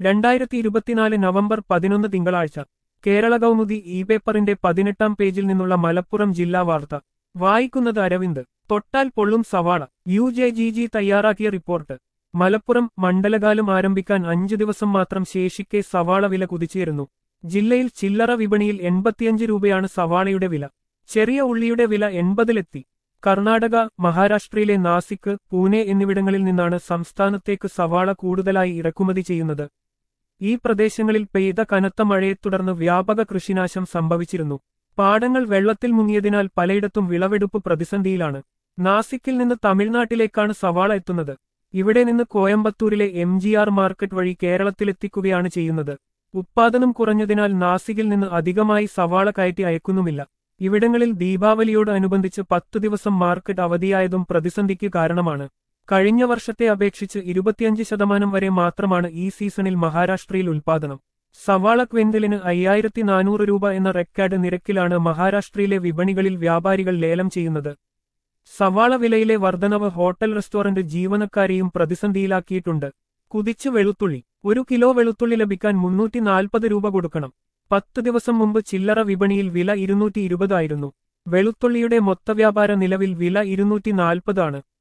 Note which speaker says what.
Speaker 1: രണ്ടായിരത്തി ഇരുപത്തിനാല് നവംബർ പതിനൊന്ന് തിങ്കളാഴ്ച കേരള കൗമുദി ഇ പേപ്പറിന്റെ പതിനെട്ടാം പേജിൽ നിന്നുള്ള മലപ്പുറം ജില്ലാ വാർത്ത വായിക്കുന്നത് അരവിന്ദ് തൊട്ടാൽ പൊള്ളും സവാള യു ജെ ജി ജി തയ്യാറാക്കിയ റിപ്പോർട്ട് മലപ്പുറം മണ്ഡലകാലം ആരംഭിക്കാൻ അഞ്ചു ദിവസം മാത്രം ശേഷിക്കെ സവാള വില കുതിച്ചുയരുന്നു ജില്ലയിൽ ചില്ലറ വിപണിയിൽ എൺപത്തിയഞ്ച് രൂപയാണ് സവാളയുടെ വില ചെറിയ ഉള്ളിയുടെ വില എൺപതിലെത്തി കർണാടക മഹാരാഷ്ട്രയിലെ നാസിക് പൂനെ എന്നിവിടങ്ങളിൽ നിന്നാണ് സംസ്ഥാനത്തേക്ക് സവാള കൂടുതലായി ഇറക്കുമതി ചെയ്യുന്നത് ഈ പ്രദേശങ്ങളിൽ പെയ്ത കനത്ത മഴയെ തുടർന്ന് വ്യാപക കൃഷിനാശം സംഭവിച്ചിരുന്നു പാടങ്ങൾ വെള്ളത്തിൽ മുങ്ങിയതിനാൽ പലയിടത്തും വിളവെടുപ്പ് പ്രതിസന്ധിയിലാണ് നാസിക്കിൽ നിന്ന് തമിഴ്നാട്ടിലേക്കാണ് സവാള എത്തുന്നത് ഇവിടെ നിന്ന് കോയമ്പത്തൂരിലെ എം ജി ആർ മാർക്കറ്റ് വഴി കേരളത്തിലെത്തിക്കുകയാണ് ചെയ്യുന്നത് ഉത്പാദനം കുറഞ്ഞതിനാൽ നാസികിൽ നിന്ന് അധികമായി സവാള കയറ്റി അയക്കുന്നുമില്ല ഇവിടങ്ങളിൽ ദീപാവലിയോട് അനുബന്ധിച്ച് പത്തു ദിവസം മാർക്കറ്റ് അവധിയായതും പ്രതിസന്ധിക്ക് കാരണമാണ് കഴിഞ്ഞ വർഷത്തെ അപേക്ഷിച്ച് ഇരുപത്തിയഞ്ച് ശതമാനം വരെ മാത്രമാണ് ഈ സീസണിൽ മഹാരാഷ്ട്രയിൽ ഉൽപാദനം സവാള ക്വിന്റലിന് അയ്യായിരത്തി നാനൂറ് രൂപ എന്ന റെക്കോർഡ് നിരക്കിലാണ് മഹാരാഷ്ട്രയിലെ വിപണികളിൽ വ്യാപാരികൾ ലേലം ചെയ്യുന്നത് സവാള വിലയിലെ വർധനവ് ഹോട്ടൽ റെസ്റ്റോറന്റ് ജീവനക്കാരെയും പ്രതിസന്ധിയിലാക്കിയിട്ടുണ്ട് കുതിച്ചു വെളുത്തുള്ളി ഒരു കിലോ വെളുത്തുള്ളി ലഭിക്കാൻ മുന്നൂറ്റി നാൽപ്പത് രൂപ കൊടുക്കണം പത്ത് ദിവസം മുമ്പ് ചില്ലറ വിപണിയിൽ വില ഇരുന്നൂറ്റി ഇരുപതായിരുന്നു വെളുത്തുള്ളിയുടെ മൊത്തവ്യാപാര നിലവിൽ വില ഇരുന്നൂറ്റി നാൽപ്പതാണ്